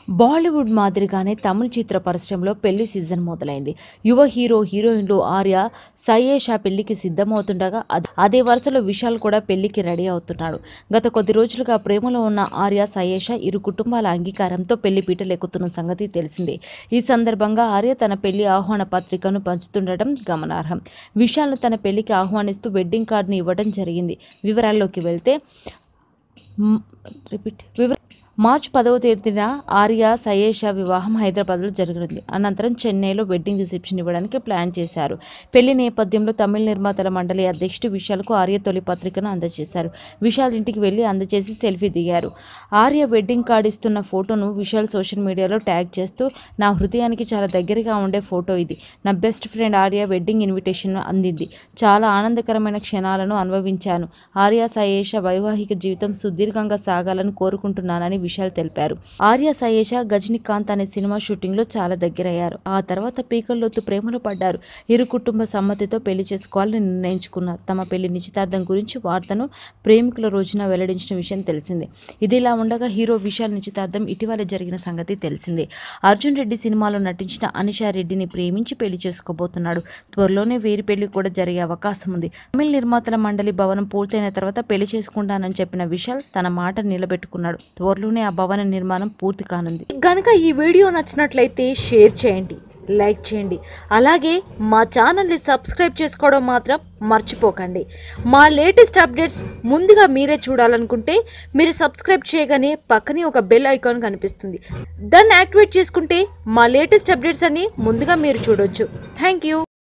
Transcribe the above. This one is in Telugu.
బాలీవుడ్ మాదిరిగానే తమిళ చిత్ర పరిశ్రమలో పెళ్లి సీజన్ మొదలైంది యువ హీరో హీరోయిన్లు ఆర్య సయేషా పెళ్లికి సిద్ధమవుతుండగా అద- అదే వరుసలో విశాల్ కూడా పెళ్లికి రెడీ అవుతున్నాడు గత కొద్ది రోజులుగా ప్రేమలో ఉన్న ఆర్య సయేషా ఇరు కుటుంబాల అంగీకారంతో పెళ్లి పీటలెక్కుతున్న సంగతి తెలిసిందే ఈ సందర్భంగా ఆర్య తన పెళ్లి ఆహ్వాన పత్రికను పంచుతుండటం గమనార్హం విశాల్ను తన పెళ్లికి ఆహ్వానిస్తూ వెడ్డింగ్ కార్డును ఇవ్వడం జరిగింది వివరాల్లోకి వెళ్తే మ్, రిపీట్ వివర మార్చి పదవ తేదీన ఆర్య సయేషా వివాహం హైదరాబాద్లో జరగనుంది అనంతరం చెన్నైలో వెడ్డింగ్ రిసెప్షన్ ఇవ్వడానికి ప్లాన్ చేశారు పెళ్లి నేపథ్యంలో తమిళ నిర్మాతల మండలి అధ్యక్షుడు విశాల్కు ఆర్య తొలి పత్రికను అందజేశారు విశాల్ ఇంటికి వెళ్లి అందజేసి సెల్ఫీ దిగారు ఆర్య వెడ్డింగ్ కార్డు ఇస్తున్న ఫోటోను విశాల్ సోషల్ మీడియాలో ట్యాగ్ చేస్తూ నా హృదయానికి చాలా దగ్గరగా ఉండే ఫోటో ఇది నా best friend Arya wedding invitation అందింది చాలా ఆనందకరమైన క్షణాలను అనుభవించాను ఆర్య సయేష వైవాహిక జీవితం సుదీర్ఘంగా సాగాలని కోరుకుంటున్నానని విశాల్ తెలిపారు ఆర్య సయేష గజనీకాంత్ అనే సినిమా షూటింగ్ లో చాలా దగ్గరయ్యారు ఆ తర్వాత పీకల్లోతు ప్రేమలో పడ్డారు ఇరు కుటుంబ సమ్మతితో పెళ్లి చేసుకోవాలని నిర్ణయించుకున్నారు తమ పెళ్లి నిశ్చితార్థం గురించి వార్తను ప్రేమికుల రోజున వెల్లడించిన విషయం తెలిసిందే ఇదిలా ఉండగా హీరో విశాల్ నిశ్చితార్థం ఇటీవల జరిగిన సంగతి తెలిసిందే అర్జున్ రెడ్డి సినిమాలో నటించిన అనిషా రెడ్డిని ప్రేమించి పెళ్లి చేసుకోబోతున్నాడు త్వరలోనే వీరి పెళ్లి కూడా జరిగే అవకాశం ఉంది తమిళ నిర్మాతల మండలి భవనం పూర్తయిన తర్వాత పెళ్లి చేసుకుంటానని చెప్పిన విశాల్ తన మాట నిలబెట్టుకున్నాడు త్వరలోనే ఆ భవన నిర్మాణం పూర్తి కానుంది గనుక ఈ వీడియో నచ్చినట్లయితే షేర్ చేయండి లైక్ చేయండి అలాగే మా ఛానల్ని సబ్స్క్రైబ్ చేసుకోవడం మాత్రం మర్చిపోకండి మా లేటెస్ట్ అప్డేట్స్ ముందుగా మీరే చూడాలనుకుంటే మీరు సబ్స్క్రైబ్ చేయగానే పక్కనే ఒక బెల్ ఐకాన్ కనిపిస్తుంది దాన్ని యాక్టివేట్ చేసుకుంటే మా లేటెస్ట్ అప్డేట్స్ అన్ని ముందుగా మీరు చూడొచ్చు థ్యాంక్ యూ